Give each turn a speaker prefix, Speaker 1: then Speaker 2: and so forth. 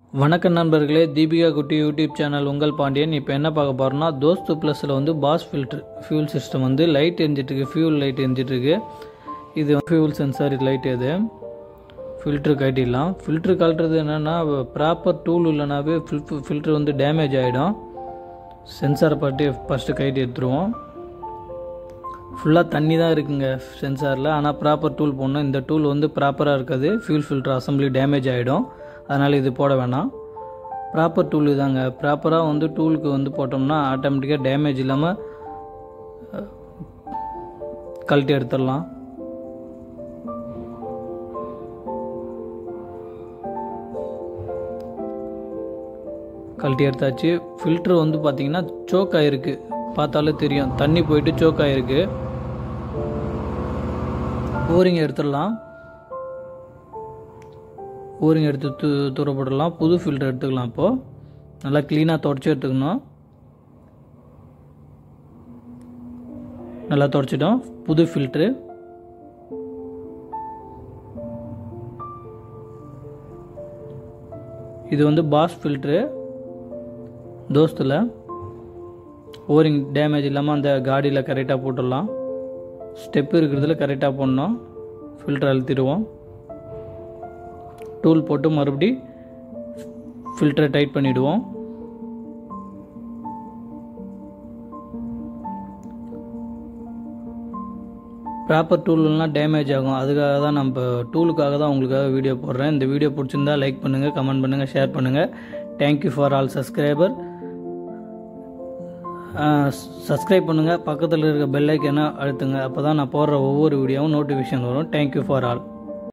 Speaker 1: வணக்கம் நண்பர்களே தீபிகா குட்டி யூடியூப் சேனல் உங்கள் பாண்டியன் இப்போ என்ன பார்க்க போகிறோம்னா தோஸ்து ப்ளஸில் வந்து பாஸ் ஃபில்ட்ரு ஃபியூல் சிஸ்டம் வந்து லைட் எரிஞ்சிட்ருக்கு ஃபியூல் லைட் எரிஞ்சிட்ருக்கு இது ஃபியூல் சென்சார் லைட் இது ஃபில்ட்ரு கட்டிடலாம் ஃபில்ட்ரு கழட்டுறது என்னென்னா ப்ராப்பர் டூல் இல்லைனாவே ஃபில் ஃபில்ட்ரு வந்து டேமேஜ் ஆகிடும் சென்சாரை பற்றி ஃபஸ்ட்டு கைட்டு எடுத்துருவோம் ஃபுல்லாக தண்ணி தான் இருக்குங்க சென்சாரில் ஆனால் ப்ராப்பர் டூல் போடணும் இந்த டூல் வந்து ப்ராப்பராக இருக்காது ஃபியூல் ஃபில்டர் அசம்பிளி டேமேஜ் ஆகிடும் அதனால் இது போட வேணாம் ப்ராப்பர் டூல் இதாங்க ப்ராப்பராக வந்து டூலுக்கு வந்து போட்டோம்னா ஆட்டோமேட்டிக்காக டேமேஜ் இல்லாமல் கழட்டி எடுத்துடலாம் கழட்டி எடுத்தாச்சு ஃபில்ட்ரு வந்து பார்த்திங்கன்னா சோக் ஆகிருக்கு பார்த்தாலே தெரியும் தண்ணி போயிட்டு சோக் ஆகிருக்கு ஓரிங் எடுத்துடலாம் ஓரிங் எடுத்து தூ தூர போட்டுடலாம் புது ஃபில்டர் எடுத்துக்கலாம் இப்போது நல்லா க்ளீனாக தொடச்சி எடுத்துக்கணும் நல்லா தொடச்சிட்டோம் புது ஃபில்ட்ரு இது வந்து பாஸ் ஃபில்ட்ரு தோஸ்தில் ஓரிங் டேமேஜ் இல்லாமல் அந்த காடியில் கரெக்டாக போட்டுடலாம் ஸ்டெப் இருக்கிறதுல கரெக்டாக போடணும் ஃபில்டர் அழுத்திடுவோம் டூல் போட்டு மறுபடி ஃபில்டரை டைட் பண்ணிவிடுவோம் ப்ராப்பர் டூல்லாம் டேமேஜ் ஆகும் அதுக்காக தான் நம்ம டூலுக்காக தான் உங்களுக்காக வீடியோ போடுறேன் இந்த வீடியோ பிடிச்சிருந்தா லைக் பண்ணுங்கள் கமெண்ட் பண்ணுங்கள் ஷேர் பண்ணுங்கள் thank you for all subscriber subscribe பண்ணுங்கள் பக்கத்தில் இருக்க பெல் ஐக்கனை அழுத்துங்க அப்போ தான் நான் போடுற ஒவ்வொரு வீடியோவும் நோட்டிஃபிகேஷன் வரும் தேங்க்யூ ஃபார் ஆல்